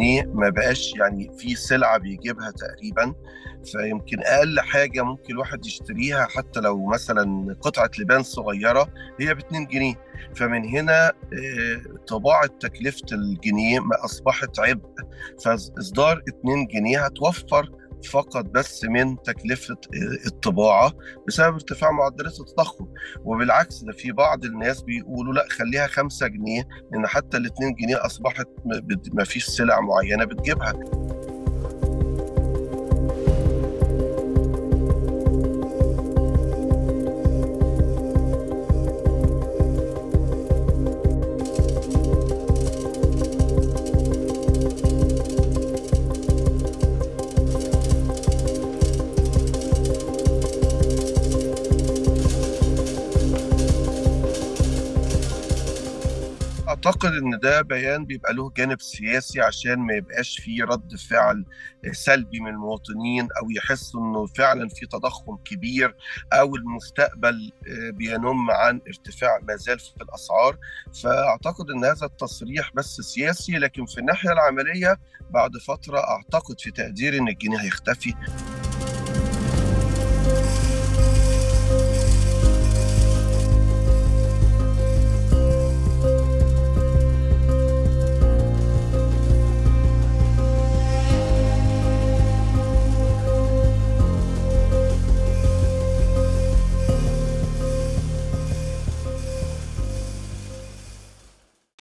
الجنيه ما بقاش يعني في سلعه بيجيبها تقريبا فيمكن اقل حاجه ممكن الواحد يشتريها حتى لو مثلا قطعه لبان صغيره هي ب 2 جنيه فمن هنا طباعه تكلفه الجنيه ما اصبحت عبء فاصدار 2 جنيه هتوفر فقط بس من تكلفة الطباعة بسبب ارتفاع معدلات التضخم وبالعكس ده في بعض الناس بيقولوا لا خليها خمسة جنيه لأن حتى الاتنين جنيه أصبحت ما فيش سلع معينة بتجيبها اعتقد ان ده بيان بيبقى له جانب سياسي عشان ما يبقاش فيه رد فعل سلبي من المواطنين او يحسوا انه فعلا في تضخم كبير او المستقبل بينم عن ارتفاع ما زال في الاسعار فاعتقد ان هذا التصريح بس سياسي لكن في الناحيه العمليه بعد فتره اعتقد في تقديري ان الجنيه هيختفي